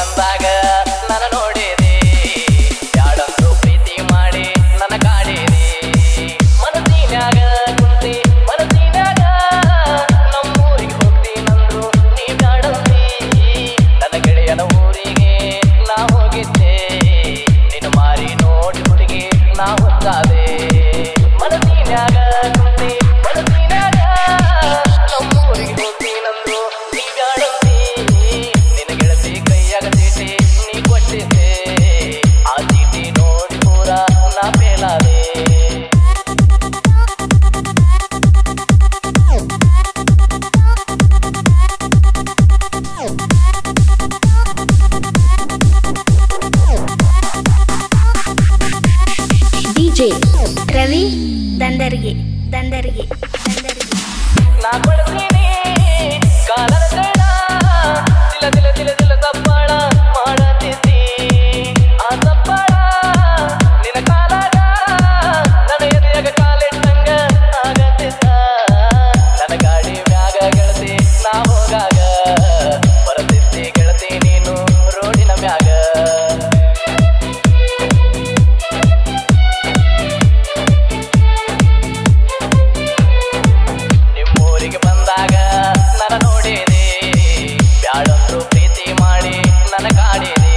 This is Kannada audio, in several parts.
ಬಂದಾಗ ನನ್ನ ನೋಡಿದೆ ಯಾಡಂದ್ರು ಪ್ರೀತಿ ಮಾಡಿ ನನ್ನ ಕಾಡಿದೆ ಮನಸ್ಸಿನ್ಯಾಗ ಕುಂತಿ ಮನಸ್ಸಿನ್ಯಾಗ ನಮ್ಮೂರಿಗೆ ಹೋಗ್ತೀನಂದ್ರು ನೀ ಬ್ಯಾಡಂದಿ ನನ್ನ ಗೆಳೆಯನ ಊರಿಗೆ ನಾ ಹೋಗಿದ್ದೆ ನಿನ್ನ ಮಾರಿ ನೋಡಿ ಹುಡುಗಿ ನಾ ಹೊತ್ತಾದೆ ಮನಸ್ಸಿನ್ಯಾಗ ಕುಂತಿ ಮನಸ್ಸಿನ್ಯಾಗ ನಮ್ಮೂರಿಗೆ ಹೋಗ್ತೀನಂದ್ರು ನೀ ಬ್ಯಾಡಂದಿ ನಿನ್ನ ಗೆಳತಿ ಕೈಯಾಗ ಚೀಟಿ ನೀ ಕೊಟ್ಟಿದ್ದೆ ಆ ಚೀಟಿ ನೋಡಿ ಪೂರ ನಾ ಫೇಲಾದೆ ಡಿಜೆ ರವಿ ದಂದರಿಗೆ ದಂದರಿಗೆ ದಂದರಿಗೆ ನಾ ಕೊಡ್ತೀನಿ ಕಾಲದ ಕಣ ತಿಲ ತಿಲ ತಿಲ ತಿಲ ತಪ್ಪಾಳ ಮಾಡತಿದ್ದಿ ಆ ತಪ್ಪಾಳ ನಿನ್ನ ಕಾಲಾಗ ನನ್ನ ಎದೆಯಾಗ ಕಾಲಿಟ್ಟಂಗ ಆಗತ್ತಿದ್ದ ನನ್ನ ಗಾಡಿ ಮ್ಯಾಗ ಗೆಳತಿ ನಾ ಹೋಗಾಗ ಬರತಿದ್ದಿ ಗೆಳತಿ ನೀನು ರೋಡಿನ ಮ್ಯಾಗ ನಿಮ್ಮೂರಿಗೆ ಬಂದಾಗ ನನ್ನ ನೋಡಿದೆ ಬ್ಯಾಡಂದ್ರು ಪ್ರೀತಿ ಮಾಡಿ ನನ್ನ ಕಾಡಿದೆ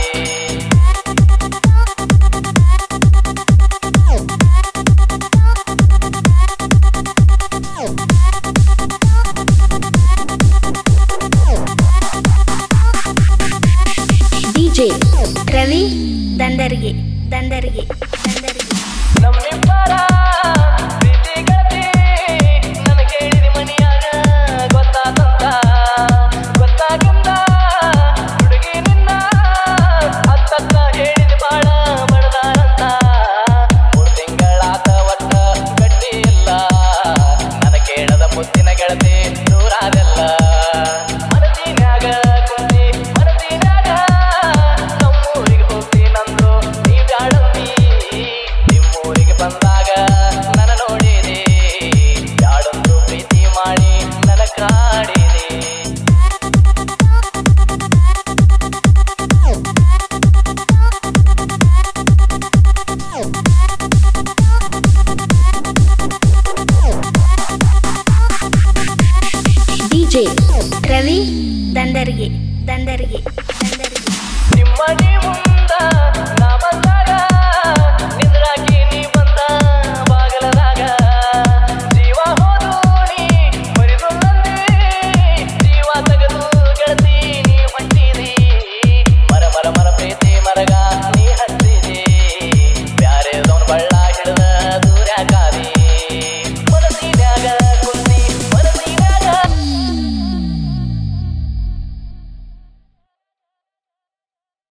ಡಿಜೆ ರವಿ ದಂದರಿಗೆ ದಂದರಿಗೆ ದಂದರಿಗೆ ನಮ್ಮಿಬ್ಬರ ಪ್ರೀತಿ ಗೆಳತಿ ನನಗೆ ಹೇಳಿದ ಮನಿಯಾಗ ಗೊತ್ತಾದಂತ ಗೊತ್ತಾಗಿಂದ ಹುಡುಗಿ ನಿನ್ನ ಅತ್ತತ್ತ ಹೇಳಿದ ಬಾಳ ಬಡದಾರಂತ ಮೂರ್ ತಿಂಗಳಾತ ಒಟ್ಟ ಗಟ್ಟಿ ಇಲ್ಲ ನನ್ನ ಕೇಳದ ಮುತ್ತಿನ ಗೆಳತಿ ದೂರಾದೆಲ್ಲ ಮನಸ್ಸಿನ್ಯಾಗ ಕುಂತಿ ಮನಸ್ಸಿನ್ಯಾಗ ನಮ್ಮೂರಿಗೆ ಹೋಗ್ತೀನಂದ್ರು ನೀ ಬ್ಯಾಡಂದಿ ನಿಮ್ಮೂರಿಗೆ ಬಂದಾಗ ನನ್ನ ನೋಡಿದೆ ಬ್ಯಾಡಂದ್ರು ಪ್ರೀತಿ ಮಾಡಿ ನನ್ನ ಕಾಡಿದೆ ಡಿಜೆ ರವಿ ದಂದರಿಗೆ ದಂದರಿಗೆ ದಂದರಿಗೆ ನಿಮ್ಮನೆ ಮುಂದ ನಾ ಬಂದ